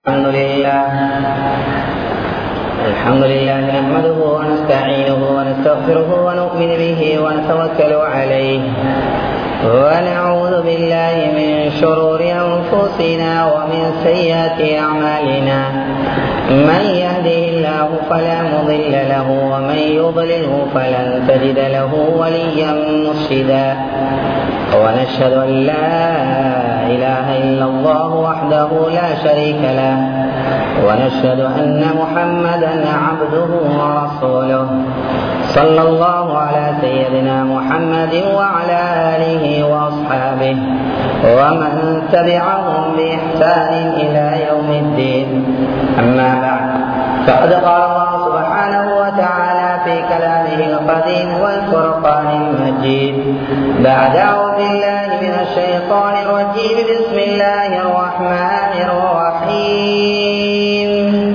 الحمد لله الحمد لله نحمده ونستعينه ونستغفره ونؤمن به ونتوكل عليه ونعوذ بالله من شرور أنفسنا ومن سيئات أعمالنا من يهده الله فلا مضل له ومن يضلله فلن تجد له وليا مرشدا ونشهد أن لا إله إلا الله وحده لا شريك له ونشهد أن محمدا عبده ورسوله صلى الله على سيدنا محمد وعلى آله وأصحابه ومن تبعهم بإحسان إلى يوم الدين أما بعد فقد قال الله سبحانه وتعالى في كلامه القديم والفرقان المجيد بعد أعوذ بالله من الشيطان الرجيم بسم الله الرحمن الرحيم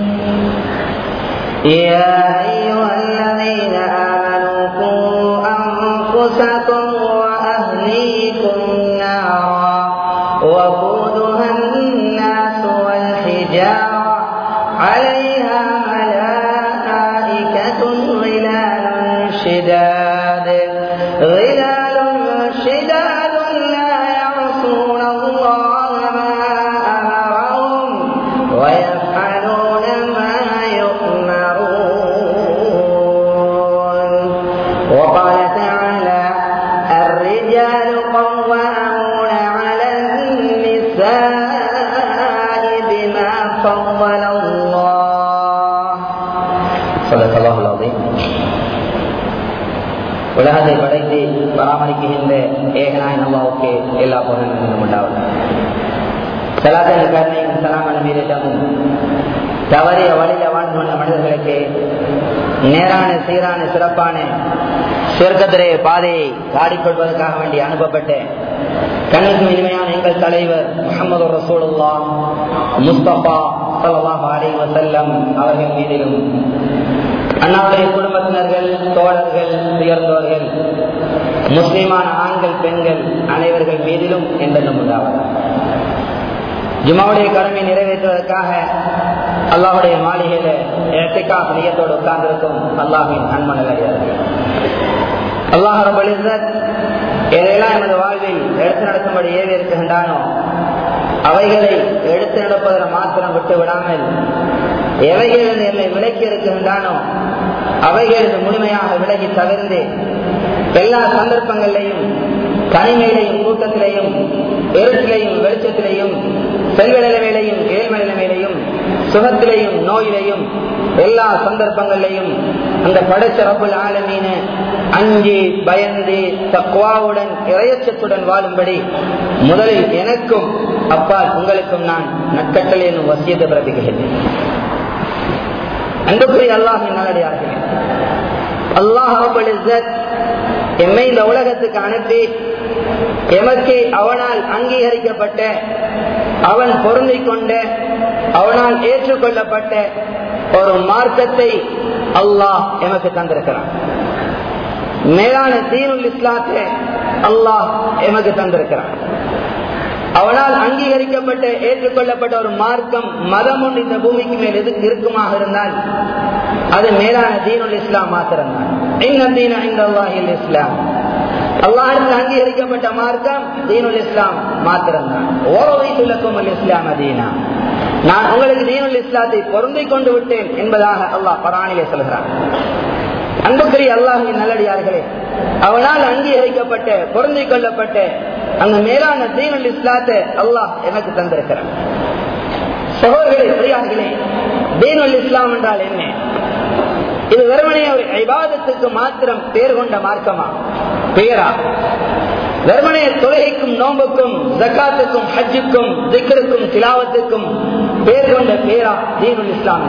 يا أيها الذين آمنوا قوا أنفسكم وأهليكم نارا وقودها الناس والحجارة عليها ملائكة غلال شداد غلال شداد لا يعصون الله ما أمرهم ويفعلون ما يؤمرون وقال تعالى الرجال قوامون على النساء بما فضل الله صدق الله العظيم உலகத்தை படைத்து பராமரிக்கின்ற ஏகனாய் நல்லாவுக்கு எல்லா புகழும் உண்டாவது சலாத்தன் கருணையும் சலாமன மீதமும் தவறிய வழியில வாழ்ந்து கொண்ட மனிதர்களுக்கு நேரான சீரான சிறப்பான சொர்க்கத்திலே பாதையை காடிக்கொள்வதற்காக வேண்டி அனுப்பப்பட்ட கண்ணுக்கு இனிமையான எங்கள் தலைவர் முகமது ரசூலுல்லா முஸ்தபா சல்லாஹ் அலி வசல்லம் அவர்கள் மீதிலும் அண்ணாவுடைய குடும்பத்தினர்கள் தோழர்கள் உயர்ந்தவர்கள் முஸ்லிமான ஆண்கள் பெண்கள் அனைவர்கள் மீதிலும் என்றென்றும் உண்டாவது ஜுமாவுடைய கடமை நிறைவேற்றுவதற்காக அல்லாஹுடைய மாளிகையில எத்திகா பிரியத்தோடு உட்கார்ந்திருக்கும் அல்லாஹின் அன்மனடியார்கள் அல்லாஹ் ரபலிசத் எதையெல்லாம் எமது வாழ்வில் எடுத்து நடக்கும்படி ஏவி இருக்கின்றானோ அவைகளை எடுத்து நடப்பதில் மாத்திரம் விட்டு விடாமல் எவைகளில் என்னை விலக்கி இருக்கின்றானோ அவைகளிலிருந்து முழுமையாக விலகி தவிர்ந்து எல்லா சந்தர்ப்பங்களிலையும் தனிமையிலையும் கூட்டத்திலையும் இருட்டிலையும் வெளிச்சத்திலையும் செல்வ நிலைமையிலையும் ஏழ்மை நிலைமையிலையும் சுகத்திலையும் நோயிலையும் எல்லா சந்தர்ப்பங்களிலையும் அந்த படைச்ச ரப்புல் ஆலமீன அஞ்சு பயந்து தக்குவாவுடன் இறையச்சத்துடன் வாழும்படி முதலில் எனக்கும் அப்பால் உங்களுக்கும் நான் நட்கட்டளை என்னும் வசியத்தை பிறப்பிக்கிறேன் அன்புக்குரிய அல்லாஹின் நல்லடியார்கள் அல்லாஹ் எம்மை இந்த உலகத்துக்கு அனுப்பி எமக்கு அவனால் அங்கீகரிக்கப்பட்ட அவன் பொருந்திக் கொண்ட அவனால் ஏற்றுக்கொள்ளப்பட்ட ஒரு மார்க்கத்தை அல்லாஹ் எமக்கு தந்திருக்கிறான் மேலான தீனுல் இஸ்லாத்தை அல்லாஹ் எமக்கு தந்திருக்கிறான் அவனால் அங்கீகரிக்கப்பட்ட ஏற்றுக்கொள்ளப்பட்ட ஒரு மார்க்கம் மதம் ஒன்று இந்த பூமிக்கு மேல் எதுக்கு இருக்குமாக இருந்தால் அது மேலான தீனுல் இஸ்லாம் மாத்திரம்தான் இஸ்லாம் அல்லாஹிற்கு அங்கீகரிக்கப்பட்ட மார்க்கம் தீனுல் இஸ்லாம் மாத்திரம்தான் ஓரவைத்துள்ளக்கும் இஸ்லாம் அதீனா நான் உங்களுக்கு தீனுல் இஸ்லாத்தை பொருந்திக் கொண்டு விட்டேன் என்பதாக அல்லாஹ் பராணிலே சொல்கிறான் அன்புக்குரிய அல்லாஹின் நல்லடியார்களே அவனால் அங்கீகரிக்கப்பட்ட பொருந்திக் கொள்ளப்பட்ட அந்த மேலான தீனுல் இஸ்லாத்தை அல்லாஹ் எனக்கு தந்திருக்கிறான் சகோதரர்களே பெரியார்களே தீனுல் இஸ்லாம் என்றால் என்ன இது வெறுமனே ஒரு ஐபாதத்துக்கு மாத்திரம் பேர் கொண்ட மார்க்கமா பெயரா வெறுமனே தொழுகைக்கும் நோம்புக்கும் ஜக்காத்துக்கும் ஹஜ்ஜுக்கும் திக்கருக்கும் திலாவத்துக்கும் பேர் கொண்ட பேரா தீனுல் இஸ்லாம்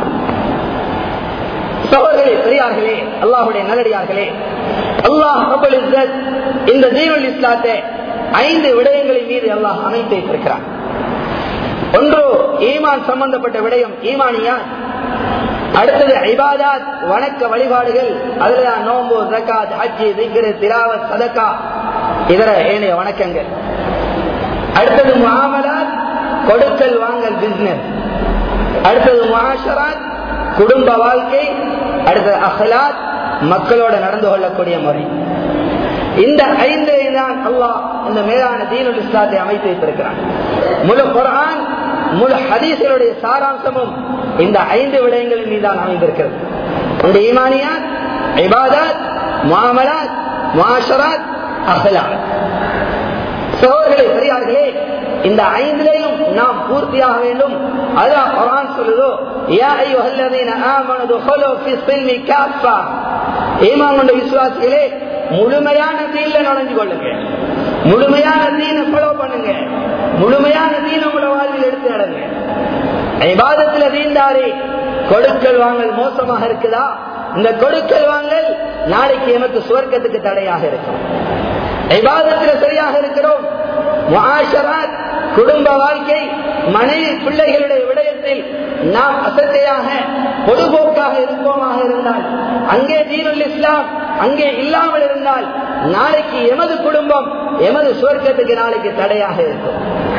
சகோதரர்களே பெரியார்களே அல்லாஹுடைய நல்லடியார்களே அல்லாஹ் இந்த தீனுல் இஸ்லாத்தை ஐந்து விடயங்களின் மீது அல்லாஹ் அமைத்து வைத்திருக்கிறான் ஒன்று ஈமான் சம்பந்தப்பட்ட விடயம் ஈமானியா அடுத்தது ஐபாதாத் வணக்க வழிபாடுகள் அதுலதான் நோம்பு ஜக்காத் ஹஜ்ஜி திக்ரு திலாவத் சதக்கா இதர ஏனைய வணக்கங்கள் அடுத்தது முகாமலாத் கொடுக்கல் வாங்கல் பிசினஸ் அடுத்தது முஆஷராத் குடும்ப வாழ்க்கை அடுத்தது அஹ்லாத் மக்களோட நடந்து கொள்ளக்கூடிய முறை இந்த ஐந்தை தான் அல்லாஹ் இந்த மேலான தீனுல் இஸ்லாத்தை அமைத்து வைத்திருக்கிறான் முழு குர்ஆன் முழு ஹதீஸ்களுடைய சாராம்சமும் இந்த ஐந்து விடயங்களின் மீதான் அமைந்திருக்கிறது இந்த ஈமானியாத் இபாதத் முஆமலாத் முஆஷராத் அஹ்லாத் சகோதரர்களே பெரியார்களே இந்த ஐந்திலையும் நாம் பூர்த்தியாக வேண்டும் அதான் குர்ஆன் சொல்லுதோ யா அய்யுஹல்லதீன ஆமனு துஹுலு ஃபி ஸில்மி காஃபா ஈமான் கொண்ட விசுவாசிகளே முழுமையான தீன்ல நுழைஞ்சு கொள்ளுங்க முழுமையான தீனை ஃபாலோ பண்ணுங்க முழுமையான தீன உங்களோட வாழ்வில் எடுத்து நடங்க இபாதத்துல தீண்டாரே கொடுக்கல் வாங்கல் மோசமாக இருக்குதா இந்த கொடுக்கல் வாங்கல் நாளைக்கு எமக்கு சுவர்க்கத்துக்கு தடையாக இருக்கும் இபாதத்துல சரியாக இருக்கிறோம் முஆஷராத் குடும்ப வாழ்க்கை மனைவி பிள்ளைகளுடைய விடயத்தில் நாம் அசத்தையாக பொதுபோக்காக இருப்போமாக இருந்தால் அங்கே தீனுல் இஸ்லாம் அங்கே இல்லாமல் இருந்தால் நாளைக்கு எமது குடும்பம் எமது சுவர்க்கத்துக்கு நாளைக்கு தடையாக இருக்கும்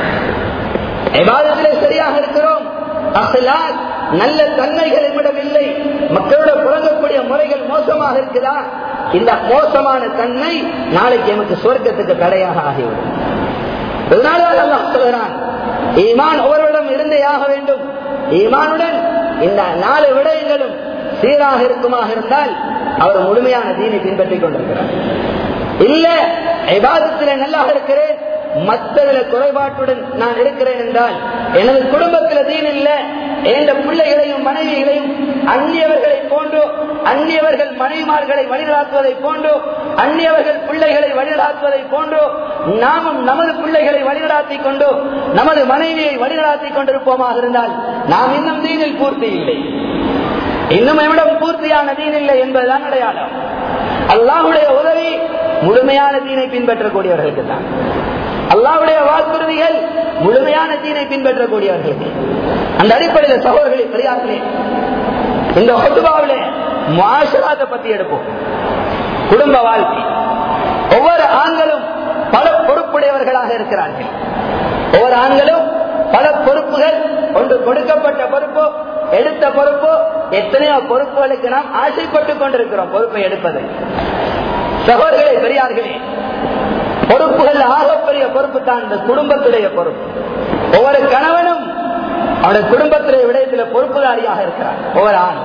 விவாதத்திலே சரியாக இருக்கிறோம் அஹ்லாக் நல்ல தன்மைகள் என்னிடம் இல்லை மக்களோட புழங்கக்கூடிய முறைகள் மோசமாக இருக்குதா இந்த மோசமான தன்மை நாளைக்கு எமக்கு சுவர்க்கத்துக்கு தடையாக ஆகிவிடும் இதனால்தான் அல்லாஹ் சொல்கிறான் ஈமான் ஒவ்வொருவரிடம் இருந்தே ஆக வேண்டும் ஈமானுடன் இந்த நாலு விடயங்களும் சீராக இருக்குமாக இருந்தால் அவர் முழுமையான தீனை பின்பற்றிக் கொண்டிருக்கிறார் இல்ல விவாதத்திலே நல்லாக இருக்கிறேன் மற்றதுல குறைபாட்டுடன் நான் இருக்கிறேன் என்றால் எனது குடும்பத்தில் தீன் இல்ல எந்த பிள்ளைகளையும் மனைவிகளையும் அந்நியவர்களை போன்று அந்நியவர்கள் மனைவிமார்களை வழிநடாத்துவதை போன்று அந்நியவர்கள் பிள்ளைகளை வழிநடாத்துவதை போன்று நாமும் நமது பிள்ளைகளை வழிநடாத்திக் கொண்டு நமது மனைவியை வழிநடாத்திக் கொண்டிருப்போமாக இருந்தால் நாம் இன்னும் தீனில் பூர்த்தி இல்லை இன்னும் எவ்விடம் பூர்த்தியான தீன் இல்லை என்பதுதான் அடையாளம் அல்லாஹுடைய உதவி முழுமையான தீனை பின்பற்றக்கூடியவர்களுக்கு தான் அல்லாவுடைய வாக்குறுதிகள் முழுமையான தீனை பின்பற்றக்கூடியவர்களுக்கு அந்த அடிப்படையில் சகோதரர்களை பெரியார்களே இந்த ஹொட்டுபாவில மாஷராத்தை பத்தி எடுப்போம் குடும்ப வாழ்க்கை ஒவ்வொரு ஆண்களும் பல பொறுப்புடையவர்களாக இருக்கிறார்கள் ஒவ்வொரு ஆண்களும் பல பொறுப்புகள் ஒன்று கொடுக்கப்பட்ட பொறுப்பு எடுத்த பொறுப்பு எத்தனையோ பொறுப்புகளுக்கு நாம் ஆசைப்பட்டுக் கொண்டிருக்கிறோம் பொறுப்பை எடுப்பது சகோதரர்களே பெரியார்களே பொறுப்புகள் ஆகப்பெரிய பொறுப்பு தான் இந்த குடும்பத்துடைய பொறுப்பு ஒவ்வொரு கணவனும் அவருடைய குடும்பத்துடைய விடயத்தில் பொறுப்புதாரியாக இருக்கிறார் ஒவ்வொரு ஆண்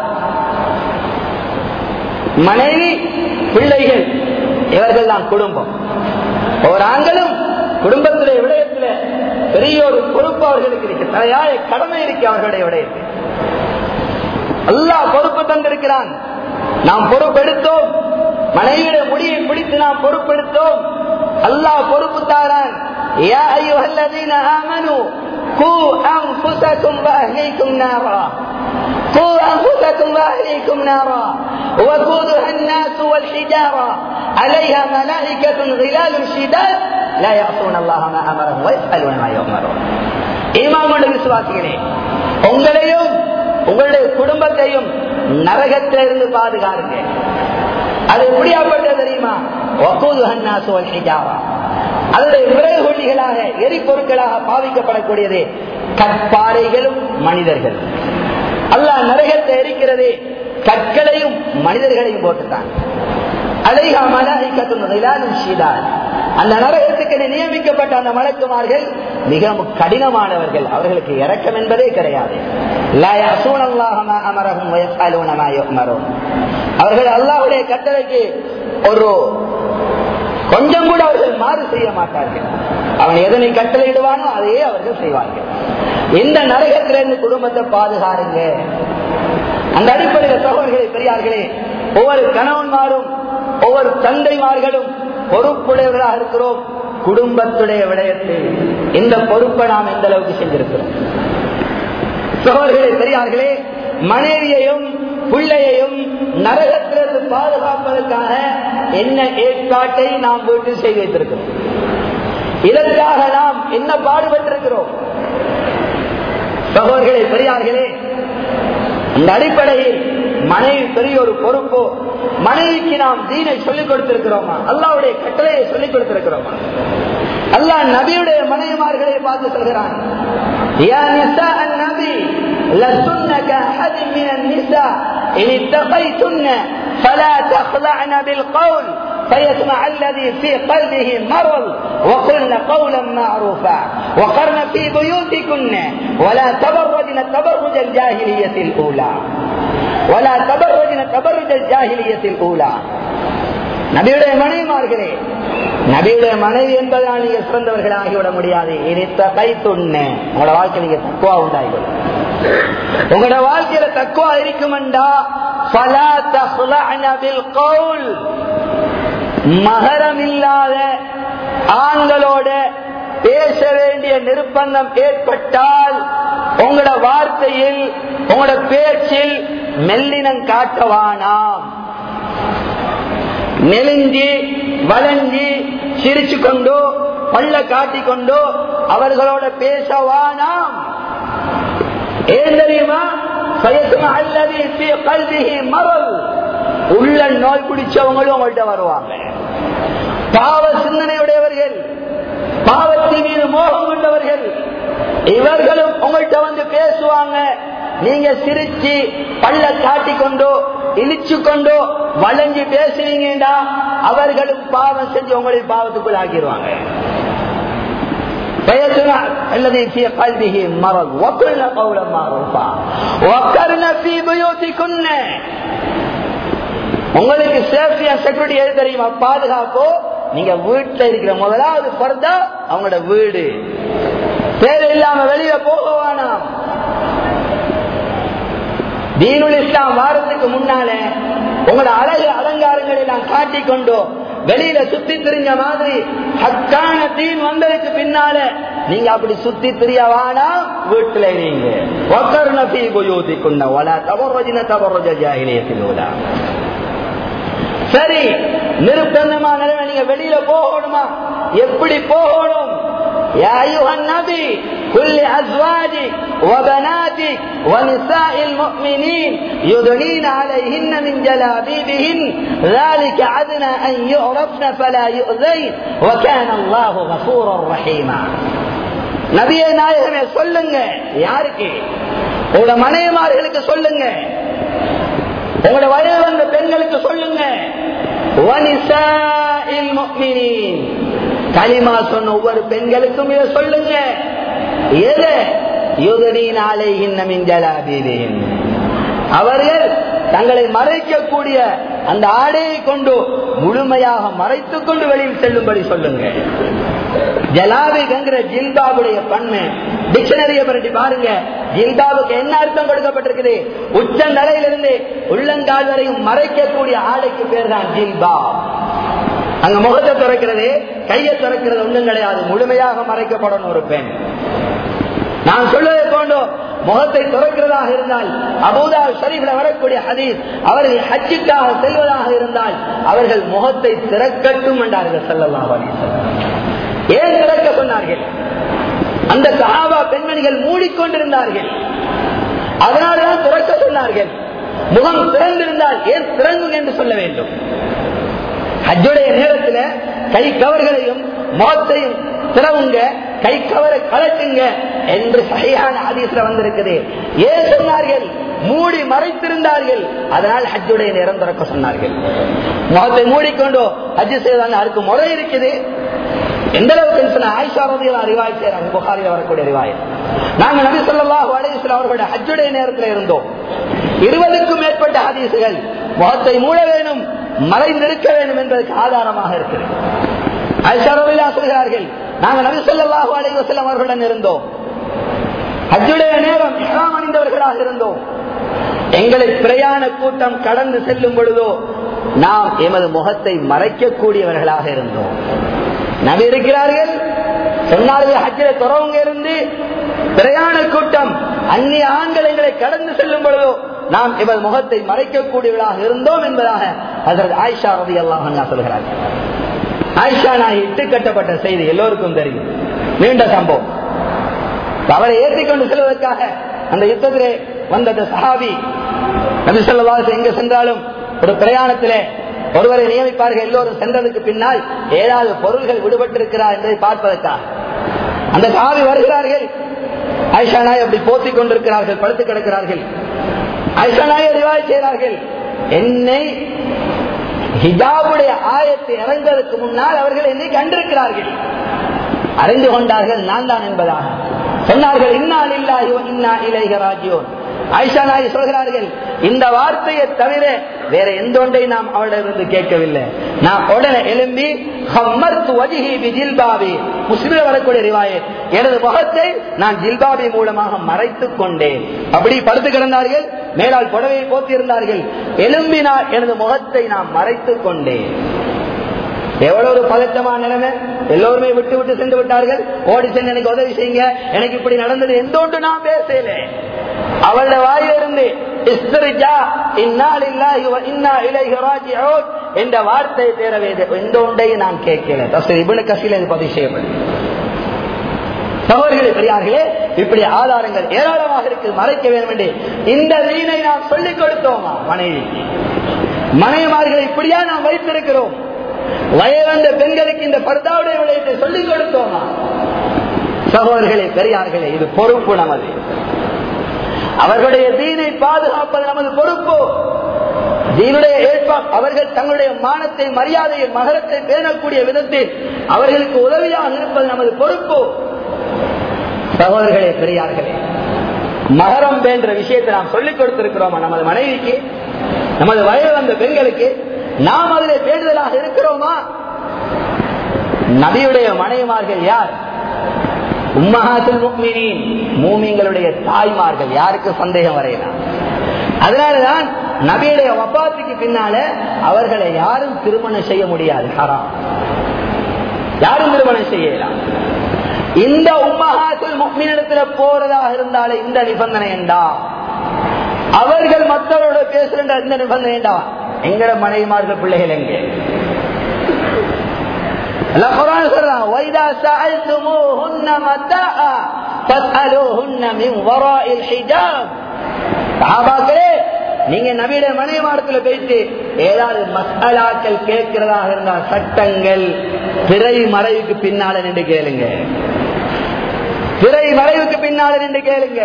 மனைவி பிள்ளைகள் இவர்கள் தான் குடும்பம் ஒவ்வொரு ஆண்களும் குடும்பத்துடைய விடயத்தில் பெரிய ஒரு பொறுப்பு அவர்களுக்கு இருக்கு தலையாய கடமை இருக்கு அவர்களுடைய விடயத்தில் அல்லாஹ் பொறுப்பு தந்திருக்கிறான் நாம் பொறுப்பெடுத்தோம் மனைவியுடைய முடியை பிடித்து நாம் பொறுப்பெடுத்தோம் அல்லாஹ் பொறுப்பு தாரான் يا أيها الذين آمنوا قوا أنفسكم وأهليكم نارا قوا أنفسكم وأهليكم نارا وقودها الناس والحجارة عليها ملائكة غلال شداد لا يعصون الله ما أمرهم ويفعلون ما يؤمرون ஈமான் கொண்ட விசுவாசிகளே உங்களையும் உங்களுடைய குடும்பத்தையும் நரகத்திலிருந்து பாதுகாருங்க அது எப்படியாப்பட்ட தெரியுமா அதனுடைய விறகு கொல்லிகளாக எரிபொருட்களாக பாவிக்கப்படக்கூடியது கற்பாறைகளும் மனிதர்கள் அல்லாஹ் நரகத்தை எரிக்கிறது கற்களையும் மனிதர்களையும் போட்டுத்தான் அலைகா மலாய்க்கத்தும் சீதான் அந்த நரகத்துக்கு நியமிக்கப்பட்ட அந்த மலக்குமார்கள் மிக கடினமானவர்கள் அவர்களுக்கு இறக்கம் என்பதே கிடையாது அவர்கள் அல்லாவுடைய கட்டளைக்கு ஒரு கொஞ்சம் கூட அவர்கள் மாறு செய்ய மாட்டார்கள் அவன் எதனை கட்டளையிடுவானோ அதையே அவர்கள் செய்வார்கள் இந்த நரகத்திலிருந்து குடும்பத்தை பாதுகாருங்க அந்த அடிப்படையில் சகோதரர்களே பெரியார்களே ஒவ்வொரு கணவன்மாரும் ஒவ்வொரு தந்தைமார்களும் பொறுப்புடையவர்களாக இருக்கிறோம் குடும்பத்துடைய விடயத்தில் இந்த பொறுப்பை நாம் எந்த அளவுக்கு செஞ்சிருக்கிறோம் சகோதரர்களே பெரியார்களே மனைவியையும் பிள்ளையையும் நரகத்திலிருந்து பாதுகாப்பதற்காக என்ன ஏற்பாட்டை நாம் வீட்டில் செய்து வைத்திருக்கிறோம் இதற்காக நாம் என்ன பாடுபட்டிருக்கிறோம் சகோதரர்களே பெரியார்களே இந்த அடிப்படையில் மனைவி பெரிய ஒரு பொறுப்போ மனைவிக்கு நாம் தீனை சொல்லிக் கொடுத்திருக்கிறோமா அல்லாவுடைய கட்டளையை சொல்லிக் கொடுத்திருக்கிறோமா அல்லாஹ் நபியுடைய மனைவிமார்களை பார்த்து சொல்கிறான் நபி لستن كأحد من النساء إن اتقيتن فلا تخلعن بالقول فيطمع الذي في قلبه مرض وقلن قولا معروفا وقرن في بيوتكن ولا تبرجن تبرج الجاهلية الأولى ولا تبرجن تبرج الجاهلية الأولى நபியுடைய மனைவிமார்களே நபியுடைய மனைவி என்பதனால் நீங்க சிறந்தவர்கள் ஆகிவிட முடியாது இனித்த கை துண்ணு உங்களோட வாழ்க்கை நீங்க தக்குவா உண்டாகிவிடும் உங்களோட வாழ்க்கையில தக்குவா இருக்குமெண்டா மகரம் இல்லாத ஆண்களோட பேச வேண்டிய நிர்பந்தம் ஏற்பட்டால் உங்களோட வார்த்தையில் உங்களோட பேச்சில் மெல்லினம் காட்டவானாம் நெலிஞ்சி வளைஞ்சி சிரிச்சு கொண்டோ பள்ள காட்டிக்கொண்டோ அவர்களோட பேசவானாம் ஏன் தெரியுமா உள்ள நோய் பிடிச்சவங்களும் உங்கள்கிட்ட வருவாங்க பாவ சிந்தனையுடையவர்கள் பாவத்தின் மீது மோகம் கொண்டவர்கள் இவர்களும் உங்கள்கிட்ட வந்து பேசுவாங்க நீங்க சிரிச்சு பள்ள காட்டிக்கொண்டோ இழிச்சு கொண்டோ வளைஞ்சு பேசுறீங்கடா அவர்களும் பாவம் செஞ்சு உங்களை பாவத்துக்குள் ஆக்கிடுவாங்க الذي في قلبه مرض وقلنا قولا معروفا وقرن في بيوتكن உங்களுக்கு சேஃப்டி அண்ட் செக்யூரிட்டி எது தெரியுமா பாதுகாப்போ நீங்க வீட்டுல இருக்கிற முதலாவது பர்தா அவங்களோட வீடு தேவை இல்லாம வெளியே போக வேணாம் தீனுல் இஸ்லாம் வாரத்துக்கு முன்னாலே உங்களோட அழகு அலங்காரங்களை நான் காட்டிக்கொண்டோ வெளியில சுத்தி திரிஞ்ச மாதிரி ஹக்கான தீன் வந்ததுக்கு பின்னால நீங்க அப்படி சுத்தி திரியவானா வீட்டுல நீங்க ஒக்கர்ண பீ புயூதி குன்ன வலா தவறஜின தவறஜ ஜாகிலியத்தில் சரி நிருப்பந்தமா நிலைமை நீங்க வெளியில போகணுமா எப்படி போகணும் يا أيها النبي كل أزواجك وبناتك ونساء المؤمنين يدنين عليهن من جلابيبهن ذلك عدنا أن يعرفن فلا يؤذين وكان الله غفورا رحيما நபிய நாயகமே சொல்லுங்க யாருக்கு உங்களோட மனைவிமார்களுக்கு சொல்லுங்க உங்களோட வயது வந்த பெண்களுக்கு சொல்லுங்க களிமா சொன்ன ஒவ்வொரு பெண்களுக்கும் இதை சொல்லுங்க எது யுதனீனாலே இன்னமின் ஜலாபீதின் அவர்கள் தங்களை மறைக்கக்கூடிய அந்த ஆடையை கொண்டு முழுமையாக மறைத்துக் கொண்டு வெளியில் செல்லும்படி சொல்லுங்க ஜலாபிங்கிற ஜில்பாபுடைய பண்மை டிக்ஷனரியை பற்றி பாருங்க ஜில்பாபுக்கு என்ன அர்த்தம் கொடுக்கப்பட்டிருக்குது உச்சந்தலையிலிருந்து உள்ளங்கால் வரையும் மறைக்கக்கூடிய ஆடைக்கு பேர் தான் ஜில்பா அங்க முகத்தை துறக்கிறது கையை துறக்கிறது ஒன்றும் கிடையாது முழுமையாக மறைக்கப்படணும் ஒரு பெண் நான் சொல்வதை போன்றோ முகத்தை துறக்கிறதாக இருந்தால் அபூதா ஷரீஃபில் வரக்கூடிய ஹதீஸ் அவர்கள் ஹஜ்ஜுக்காக செல்வதாக இருந்தால் அவர்கள் முகத்தை திறக்கட்டும் என்றார்கள் செல்லலாம் ஏன் திறக்க சொன்னார்கள் அந்த சஹாபா பெண்மணிகள் மூடிக்கொண்டிருந்தார்கள் அதனால்தான் திறக்க சொன்னார்கள் முகம் திறந்திருந்தால் ஏன் திறங்கும் என்று சொல்ல வேண்டும் ஹஜ்ஜுடைய நேரத்தில் கை கவர்களையும் முகத்தையும் திறவுங்க கை கவரை கலட்டுங்க என்று சரியான ஆதீசில் வந்திருக்குது ஏன் சொன்னார்கள் மூடி மறைத்திருந்தார்கள் அதனால் ஹஜ்ஜுடைய நேரம் திறக்க சொன்னார்கள் முகத்தை மூடிக்கொண்டோ ஹஜ்ஜு செய்தாங்க அதுக்கு முறை இருக்குது எந்த அளவுக்கு சொன்ன ஆயிஷா ரதியெல்லாம் ரிவாய் செய்யறாங்க புகாரில் வரக்கூடிய ரிவாய் நாங்க நபி சொல்லாஹு அலையுஸ்லாம் அவர்களுடைய ஹஜ்ஜுடைய நேரத்தில் இருந்தோம் இருபதுக்கும் மேற்பட்ட ஹதீசுகள் முகத்தை மூட வேணும் மறைந்திருக்க வேண்டும் என்பதற்கு ஆதாரமாக இருக்கிறது ஆயிஷா ரதியல்லா சொல்கிறார்கள் நாங்கள் நபி சொல்லாஹு அலைவசல்லம் அவர்களுடன் இருந்தோம் ஹஜ்ஜுடைய நேரம் இஸ்லாம் அணிந்தவர்களாக இருந்தோம் எங்களை பிரயாண கூட்டம் கடந்து செல்லும் பொழுதோ நாம் எமது முகத்தை மறைக்கக்கூடியவர்களாக இருந்தோம் நபி இருக்கிறார்கள் சொன்னார்கள் ஹஜ்ஜில துறவங்க இருந்து பிரயாண கூட்டம் அந்நிய ஆண்கள் எங்களை கடந்து செல்லும் பொழுதோ நாம் எமது முகத்தை மறைக்கக்கூடியவர்களாக இருந்தோம் என்பதாக அதற்கு ஆயிஷா ரவி அல்லாஹ் சொல்கிறார்கள் ஆயிஷா நான் இட்டு கட்டப்பட்ட செய்தி எல்லோருக்கும் தெரியும் நீண்ட சம்பவம் அவரை ஏற்றிக்கொண்டு செல்வதற்காக அந்த யுத்தத்திலே வந்த அந்த சஹாபி நபி சொல்லா எங்க சென்றாலும் ஒரு பிரயாணத்திலே ஒருவரை நியமிப்பார்கள் எல்லோரும் சென்றதுக்கு பின்னால் ஏதாவது பொருள்கள் விடுபட்டிருக்கிறார் என்பதை பார்ப்பதற்காக அந்த சஹாபி வருகிறார்கள் ஆயிஷா நாய் அப்படி போத்திக் கொண்டிருக்கிறார்கள் படுத்து கிடக்கிறார்கள் ஆயிஷா நாயை ரிவாய் செய்கிறார்கள் என்னை ஹிஜாபுடைய ஆயத்தை இறந்ததற்கு முன்னால் அவர்கள் என்னை கண்டிருக்கிறார்கள் அறிந்து கொண்டார்கள் நான் தான் என்பதாக சொன்னார்கள் இன்னால் இல்லாஹி இன்னா இலைக ராஜ்யோன் ஆயிஷா நாயி சொல்கிறார்கள் இந்த வார்த்தையை தவிர வேற எந்த ஒன்றை நாம் அவளிடமிருந்து கேட்கவில்லை நான் உடனே எழும்பி ஜில்பாபி முஸ்லிம் வரக்கூடிய ரிவாயே எனது முகத்தை நான் ஜில்பாபி மூலமாக மறைத்துக் கொண்டேன் அப்படி படுத்து கிடந்தார்கள் மேலால் புடவையை போத்தியிருந்தார்கள் எழும்பினால் எனது முகத்தை நான் மறைத்துக் கொண்டேன் எவ்வளவு ஒரு பதட்டமான நிலைமை எல்லோருமே விட்டு விட்டு சென்று விட்டார்கள் ஓடி சென்று எனக்கு உதவி செய்யுங்க எனக்கு இப்படி நடந்தது எந்த ஒன்று நான் பேசல அவளோட வாயிலிருந்து என்ற வார்த்தை தேரவே எந்த ஒன்றையும் நான் கேட்கல இவனு கசில பதிவு செய்யப்படும் சகோதரர்களே பெரியார்களே இப்படி ஆதாரங்கள் ஏராளமாக இருக்கு மறைக்க வேண்டும் என்று இந்த வீணை நாம் சொல்லிக் கொடுத்தோமா மனைவிக்கு மனைவிமார்களை இப்படியா நாம் வைத்திருக்கிறோம் வயவந்த பெண்களுக்கு இந்த பர்தாவுடைய விடயத்தை சொல்லிக் கொடுத்தோமா சகோதரர்களே பெரியார்களே இது பொறுப்பு நமது அவர்களுடைய தீனை பாதுகாப்பது நமது பொறுப்பு தீனுடைய ஏற்பாடு அவர்கள் தங்களுடைய மானத்தை மரியாதையை மகரத்தை பேணக்கூடிய விதத்தில் அவர்களுக்கு உதவியாக இருப்பது நமது பொறுப்பு சகோதரர்களே பெரியார்களே மகரம் என்ற விஷயத்தை நாம் சொல்லிக் கொடுத்திருக்கிறோமா நமது மனைவிக்கு நமது வயது வந்த பெண்களுக்கு நாம் அதில் பேணுதலாக இருக்கிறோமா நபியுடைய மனைவிமார்கள் யார் உம்மஹாத்துல் முக்மினின் மூமிங்களுடைய தாய்மார்கள் யாருக்கு சந்தேகம் வரையலாம் அதனாலதான் நபியுடைய வப்பாத்துக்கு பின்னால அவர்களை யாரும் திருமணம் செய்ய முடியாது ஹராம் யாரும் திருமணம் செய்யலாம் இந்த உம்மஹாத்துல் முக்மினிடத்துல போறதாக இருந்தாலே இந்த நிபந்தனை என்றா அவர்கள் மற்றவரோட பேசுகின்ற இந்த நிபந்தனை என்றா எங்கட மனைவிமார்கள் பிள்ளைகள் எங்கே நீங்க நவீன மனைவாரத்துல போயிட்டு ஏதாவது மசாலாக்கள் கேட்கிறதாக இருந்தால் சட்டங்கள் பிறை மறைவுக்கு பின்னால நின்று கேளுங்க பிறை மறைவுக்கு பின்னால நின்று கேளுங்க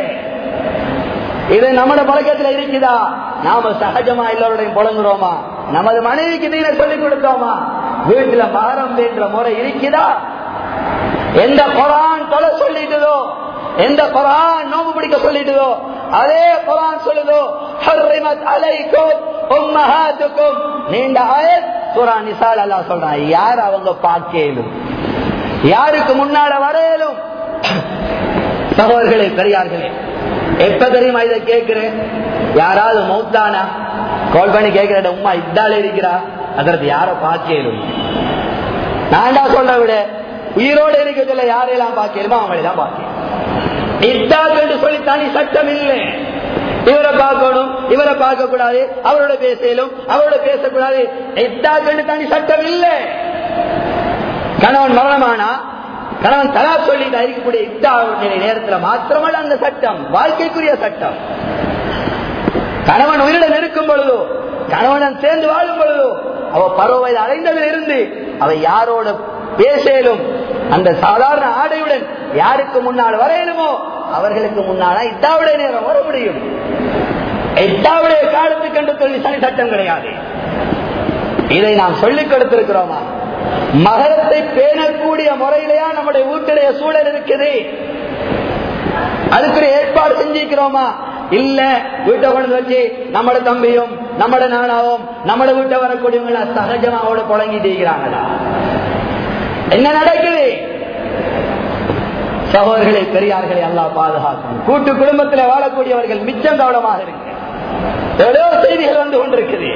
இது நம்ம பழக்கத்துல இருக்குதா நாம சகஜமா எல்லோருடையும் புலங்குறோமா நமது மனைவிக்கு நீங்க சொல்லிக் கொடுத்தோமா வீட்டுல மகரம் என்ற முறை இருக்குதா எந்த குரான் தொலை சொல்லிட்டுதோ எந்த குரான் நோம்பு பிடிக்க சொல்லிட்டுதோ அதே குரான் சொல்லுதோ அலைக்கும் உம்மஹாத்துக்கும் நீண்ட ஆயத் சூரா நிசால் அல்லா சொல்றான் யார் அவங்க பார்க்கலும் யாருக்கு முன்னால வரையலும் சகோதரர்களே பெரியார்களே எப்ப தெரியுமா இதை கேட்கிறேன் யாராவது மௌத்தானா கால் பண்ணி கேட்கிற உமா இதால இருக்கிறா அதற்கு யார பார்க்கலும் நான்டா சொல்ற விட உயிரோடு இருக்கிறதுல யாரையெல்லாம் பார்க்கலுமோ அவங்களை தான் பார்க்க இத்தாக்கு என்று சொல்லி தனி சட்டம் இல்லை இவரை பார்க்கணும் இவரை பார்க்க கூடாது அவரோட பேசலும் அவரோட பேசக்கூடாது இத்தாக்கு என்று தனி சட்டம் இல்லை கணவன் மரணமானா கணவன் தலா சொல்லி இருக்கக்கூடிய இத்தாவுடைய நேரத்தில் மாத்திரமல்ல அந்த சட்டம் வாழ்க்கைக்குரிய சட்டம் கணவன் உயிருடன் இருக்கும் பொழுதோ கணவனுடன் சேர்ந்து வாழும் பொழுதோ அவ பருவ வயது அடைந்ததில் இருந்து அவ யாரோட பேசலும் அந்த சாதாரண ஆடையுடன் யாருக்கு முன்னால் வரையணுமோ அவர்களுக்கு முன்னால இத்தாவுடைய நேரம் வர முடியும் எட்டாவுடைய காலத்துக்கு என்று சொல்லி சனி சட்டம் கிடையாது இதை நாம் சொல்லிக் கொடுத்திருக்கிறோமா மகரத்தை பேணக்கூடிய முறையிலேயா நம்முடைய வீட்டுடைய சூழல் இருக்குது அதுக்கு ஏற்பாடு செஞ்சிருக்கிறோமா இல்ல வீட்டை கொண்டு வச்சு நம்மட தம்பியும் நம்மட நானாவும் நம்மட வீட்டை வரக்கூடியவங்கள சகஜமா அவளை புழங்கிட்டு இருக்கிறாங்களா என்ன நடக்குது சகோதரர்களை பெரியார்களை எல்லாம் பாதுகாக்கும் கூட்டு குடும்பத்தில் வாழக்கூடியவர்கள் மிச்சம் கவனமாக இருக்கு எவ்வளோ செய்திகள் வந்து கொண்டிருக்குது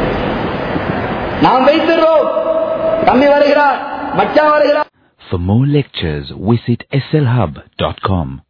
நாம் வைத்திருக்கிறோம் தம்பி வருகிறார் மச்சான் வருகிறார் For more lectures, visit slhub.com.